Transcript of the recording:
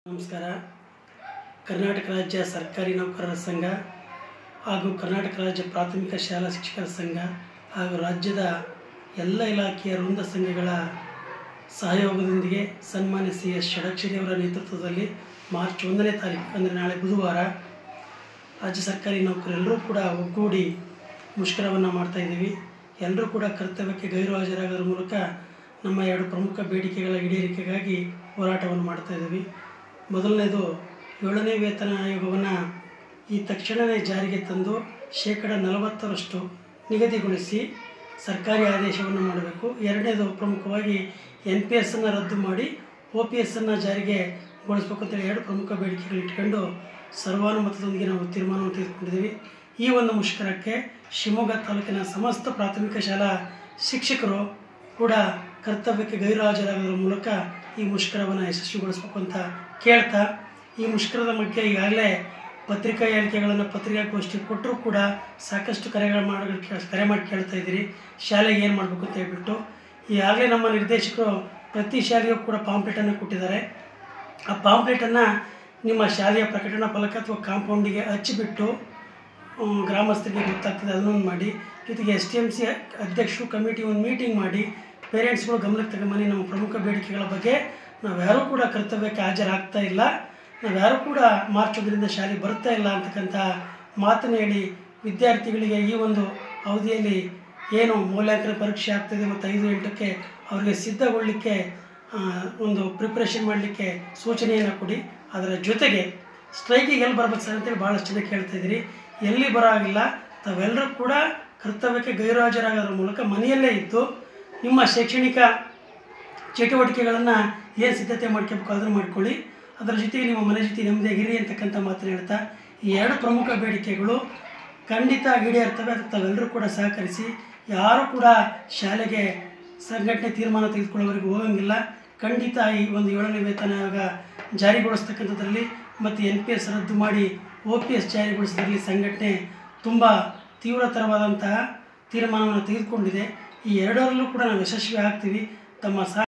ನಮಸ್ಕಾರ ಕರ್ನಾಟಕ ರಾಜ್ಯ ಸರ್ಕಾರಿ ನೌಕರರ ಸಂಘ ಹಾಗೂ ಕರ್ನಾಟಕ ರಾಜ್ಯ ಪ್ರಾಥಮಿಕ ಶಾಲಾ ಶಿಕ್ಷಕರ ಸಂಘ ಹಾಗೂ ರಾಜ್ಯದ ಎಲ್ಲ ಇಲಾಖೆಯ ವೃಂದ ಸಂಘಗಳ ಸಹಯೋಗದೊಂದಿಗೆ ಸನ್ಮಾನ್ಯ ಸಿ ಎಸ್ ಷಡಕ್ಷರಿ ಅವರ ನೇತೃತ್ವದಲ್ಲಿ ಮಾರ್ಚ್ ಒಂದನೇ ತಾರೀಕು ಅಂದರೆ ನಾಳೆ ಬುಧವಾರ ರಾಜ್ಯ ಸರ್ಕಾರಿ ನೌಕರರೆಲ್ಲರೂ ಕೂಡ ಒಗ್ಗೂಡಿ ಮುಷ್ಕರವನ್ನು ಮಾಡ್ತಾಯಿದ್ದೀವಿ ಎಲ್ಲರೂ ಕೂಡ ಕರ್ತವ್ಯಕ್ಕೆ ಗೈರು ಹಾಜರಾಗೋದ್ರ ಮೂಲಕ ನಮ್ಮ ಎರಡು ಪ್ರಮುಖ ಬೇಡಿಕೆಗಳ ಈಡೇರಿಕೆಗಾಗಿ ಹೋರಾಟವನ್ನು ಮಾಡ್ತಾಯಿದ್ದೀವಿ ಮೊದಲನೇದು ಏಳನೇ ವೇತನ ಆಯೋಗವನ್ನು ಈ ತಕ್ಷಣವೇ ಜಾರಿಗೆ ತಂದು ಶೇಕಡ ನಲವತ್ತರಷ್ಟು ನಿಗದಿಗೊಳಿಸಿ ಸರ್ಕಾರಿ ಆದೇಶವನ್ನು ಮಾಡಬೇಕು ಎರಡನೇದು ಪ್ರಮುಖವಾಗಿ ಎನ್ ಪಿ ಎಸ್ಸನ್ನು ರದ್ದು ಮಾಡಿ ಒ ಪಿ ಎಸ್ಸನ್ನು ಜಾರಿಗೆ ಗೊಳಿಸ್ಬೇಕು ಅಂತೇಳಿ ಎರಡು ಪ್ರಮುಖ ಬೇಡಿಕೆಗಳು ಇಟ್ಕೊಂಡು ಸರ್ವಾನುಮತದೊಂದಿಗೆ ನಾವು ತೀರ್ಮಾನವನ್ನು ತೆಗೆದುಕೊಂಡಿದ್ದೀವಿ ಈ ಒಂದು ಮುಷ್ಕರಕ್ಕೆ ಶಿವಮೊಗ್ಗ ತಾಲೂಕಿನ ಸಮಸ್ತ ಪ್ರಾಥಮಿಕ ಶಾಲಾ ಶಿಕ್ಷಕರು ಕೂಡ ಕರ್ತವ್ಯಕ್ಕೆ ಗೈರು ಹಾಜರಾಗೋದ್ರ ಮೂಲಕ ಈ ಮುಷ್ಕರವನ್ನು ಯಶಸ್ವಿಗೊಳಿಸಬೇಕು ಅಂತ ಕೇಳ್ತಾ ಈ ಮುಷ್ಕರದ ಬಗ್ಗೆ ಈಗಾಗಲೇ ಪತ್ರಿಕಾ ಹೇಳಿಕೆಗಳನ್ನು ಪತ್ರಿಕಾಗೋಷ್ಠಿ ಕೊಟ್ಟರೂ ಕೂಡ ಸಾಕಷ್ಟು ಕರೆಗಳು ಮಾಡಿ ಕರೆ ಮಾಡಿ ಕೇಳ್ತಾ ಇದ್ದೀರಿ ಶಾಲೆಗೆ ಏನು ಮಾಡಬೇಕು ಅಂತ ಹೇಳ್ಬಿಟ್ಟು ಈಗಾಗಲೇ ನಮ್ಮ ನಿರ್ದೇಶಕರು ಪ್ರತಿ ಶಾಲೆಗೂ ಕೂಡ ಪಾಂಪ್ಲೆಟನ್ನು ಕೊಟ್ಟಿದ್ದಾರೆ ಆ ಪಾಂಪ್ಲೆಟನ್ನು ನಿಮ್ಮ ಶಾಲೆಯ ಪ್ರಕಟಣಾ ಫಲಕ ಅಥವಾ ಕಾಂಪೌಂಡಿಗೆ ಹಚ್ಚಿಬಿಟ್ಟು ಹ್ಮ್, ಗ್ರಾಮಸ್ಥರಿಗೆ ಗೊತ್ತಾಗ್ತದೆ ಅದನ್ನೊಂದು ಮಾಡಿ ಜೊತೆಗೆ ಎಸ್ ಟಿ ಎಮ್ ಸಿ ಅಧ್ಯಕ್ಷರು ಕಮಿಟಿ ಒಂದು ಮೀಟಿಂಗ್ ಮಾಡಿ ಪೇರೆಂಟ್ಸ್ಗಳು ಗಮನಕ್ಕೆ ತಗೊಂಬನ್ನಿ ನಮ್ಮ ಪ್ರಮುಖ ಬೇಡಿಕೆಗಳ ಬಗ್ಗೆ ನಾವ್ಯಾರೂ ಕೂಡ ಕರ್ತವ್ಯಕ್ಕೆ ಹಾಜರಾಗ್ತಾ ಇಲ್ಲ ನಾವ್ಯಾರೂ ಕೂಡ ಮಾರ್ಚ್ ಒಂದರಿಂದ ಶಾಲೆಗೆ ಬರ್ತಾ ಇಲ್ಲ ಅಂತಕ್ಕಂಥ ಮಾತನ್ನು ಹೇಳಿ ವಿದ್ಯಾರ್ಥಿಗಳಿಗೆ ಈ ಒಂದು ಅವಧಿಯಲ್ಲಿ ಏನು ಮೌಲ್ಯಾಂಕನ ಪರೀಕ್ಷೆ ಆಗ್ತದೆ ಮತ್ತು ಐದು ಎಂಟಕ್ಕೆ ಅವರಿಗೆ ಸಿದ್ಧಗೊಳ್ಳಲಿಕ್ಕೆ ಆ, ಒಂದು ಪ್ರಿಪ್ರೇಷನ್ ಮಾಡಲಿಕ್ಕೆ ಸೂಚನೆಯನ್ನು ಕೊಡಿ ಅದರ ಜೊತೆಗೆ ಸ್ಟ್ರೈಕಿಗೆ ಎಲ್ಲಿ ಬರ್ಬೇಕು ಸರ್ ಅಂತೇಳಿ ಭಾಳಷ್ಟು ಜನ ಕೇಳ್ತಾ ಇದ್ದೀರಿ ಎಲ್ಲಿ ಬರೋ ಆಗಿಲ್ಲ ತಾವೆಲ್ಲರೂ ಕೂಡ ಕರ್ತವ್ಯಕ್ಕೆ ಗೈರು ಹಾಜರಾಗೋದ್ರ ಮೂಲಕ ಮನೆಯಲ್ಲೇ ಇದ್ದು ನಿಮ್ಮ ಶೈಕ್ಷಣಿಕ ಚಟುವಟಿಕೆಗಳನ್ನು ಏನು ಸಿದ್ಧತೆ ಮಾಡ್ಕೋಬೇಕು ಅದನ್ನು ಮಾಡ್ಕೊಳ್ಳಿ ಅದರ ಜೊತೆಗೆ ನಿಮ್ಮ ಮನೆ ಜೊತೆ ನೆಮ್ಮದಿಯಾಗಿರಿ ಅಂತಕ್ಕಂಥ ಮಾತನ್ನು ಹೇಳ್ತಾ ಈ ಎರಡು ಪ್ರಮುಖ ಬೇಡಿಕೆಗಳು ಖಂಡಿತ ಈಡೇರ್ತವೆ ಅದಕ್ಕೆ ತಾವೆಲ್ಲರೂ ಕೂಡ ಸಹಕರಿಸಿ ಯಾರೂ ಕೂಡ ಶಾಲೆಗೆ ಸಂಘಟನೆ ತೀರ್ಮಾನ ತೆಗೆದುಕೊಳ್ಳೋವರೆಗೂ ಹೋಗಂಗಿಲ್ಲ ಖಂಡಿತ ಈ ಒಂದು ಏಳನೇ ವೇತನ ಆಯೋಗ ಜಾರಿಗೊಳಿಸ್ತಕ್ಕಂಥದ್ರಲ್ಲಿ ಮತ್ತು ಎನ್ ಪಿ ಎಸ್ ರದ್ದು ಮಾಡಿ ಒ ಪಿ ಎಸ್ ಜಾರಿಗೊಳಿಸೋದ್ರಲ್ಲಿ ಸಂಘಟನೆ ತುಂಬ ತೀವ್ರತರವಾದಂತಹ ತೀರ್ಮಾನವನ್ನು ತೆಗೆದುಕೊಂಡಿದೆ ಈ ಎರಡರಲ್ಲೂ ಕೂಡ ನಾವು ಯಶಸ್ವಿ ಆಗ್ತೀವಿ ತಮ್ಮ ಸಹ